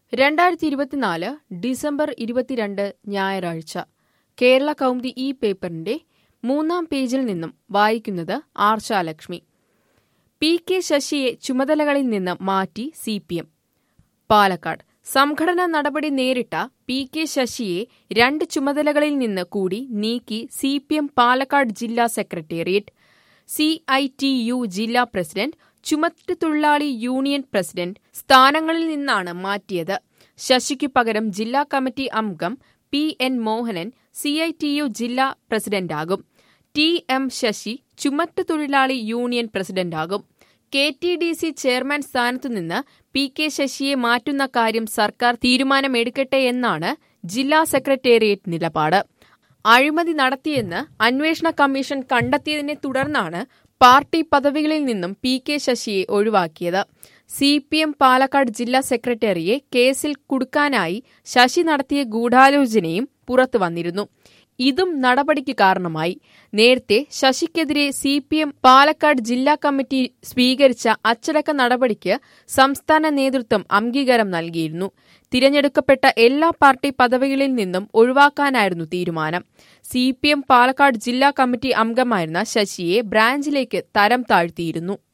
രണ്ടായിരത്തി ഇരുപത്തിനാല് ഡിസംബർ ഇരുപത്തിരണ്ട് ഞായറാഴ്ച കേരള കൗമുദി ഈ പേപ്പറിന്റെ മൂന്നാം പേജിൽ നിന്നും വായിക്കുന്നത് ആർഷാലക്ഷ്മി പി കെ ശശിയെ ചുമതലകളിൽ നിന്ന് മാറ്റി സി പി എം പാലക്കാട് സംഘടനാ നടപടി നേരിട്ട പി കെ ശശിയെ രണ്ട് ചുമതലകളിൽ നിന്ന് കൂടി നീക്കി സി പി എം പാലക്കാട് ജില്ലാ secretariat C I T U ജില്ലാ പ്രസിഡന്റ് ചുമട്ടുതൊഴിലാളി യൂണിയൻ പ്രസിഡന്റ് സ്ഥാനങ്ങളിൽ നിന്നാണ് മാറ്റിയത് ശശിക്കു പകരം ജില്ലാ കമ്മിറ്റി അംഗം P N Mohanan C I T U ജില്ലാ പ്രസിഡന്റാകും ടി എം ശശി ചുമട്ടുതൊഴിലാളി യൂണിയൻ പ്രസിഡന്റാകും K T D C chairman സ്ഥാനത്തുനിന്ന് പി കെ ശശിയെ മാറ്റുന്ന കാര്യം സർക്കാർ തീരുമാനമെടുക്കട്ടെ എന്നാണ് ജില്ലാ സെക്രട്ടേറിയറ്റ് നിലപാട് അഴിമതി നടത്തിയെന്ന് അന്വേഷണ കമ്മീഷൻ കണ്ടെത്തിയതിനെ തുടർന്നാണ് പാർട്ടി പദവികളിൽ നിന്നും പി കെ ശശിയെ ഒഴിവാക്കിയത് സി പി എം പാലക്കാട് ജില്ലാ സെക്രട്ടറിയെ കേസിൽ കുടുക്കാനായി ശശി നടത്തിയ ഗൂഢാലോചനയും പുറത്തു വന്നിരുന്നു ഇതും നടപടിക്ക് കാരണമായി നേരത്തെ ശശിക്കെതിരെ സി പി എം പാലക്കാട് ജില്ലാ കമ്മിറ്റി സ്വീകരിച്ച അച്ചടക്ക നടപടിക്ക് സംസ്ഥാന നേതൃത്വം അംഗീകാരം നൽകിയിരുന്നു തിരഞ്ഞെടുക്കപ്പെട്ട എല്ലാ പാർട്ടി പദവികളിൽ നിന്നും ഒഴിവാക്കാനായിരുന്നു തീരുമാനം സി പി എം പാലക്കാട് ജില്ലാ കമ്മിറ്റി അംഗമായിരുന്ന ശശിയെ ബ്രാഞ്ചിലേക്ക് തരം താഴ്ത്തിയിരുന്നു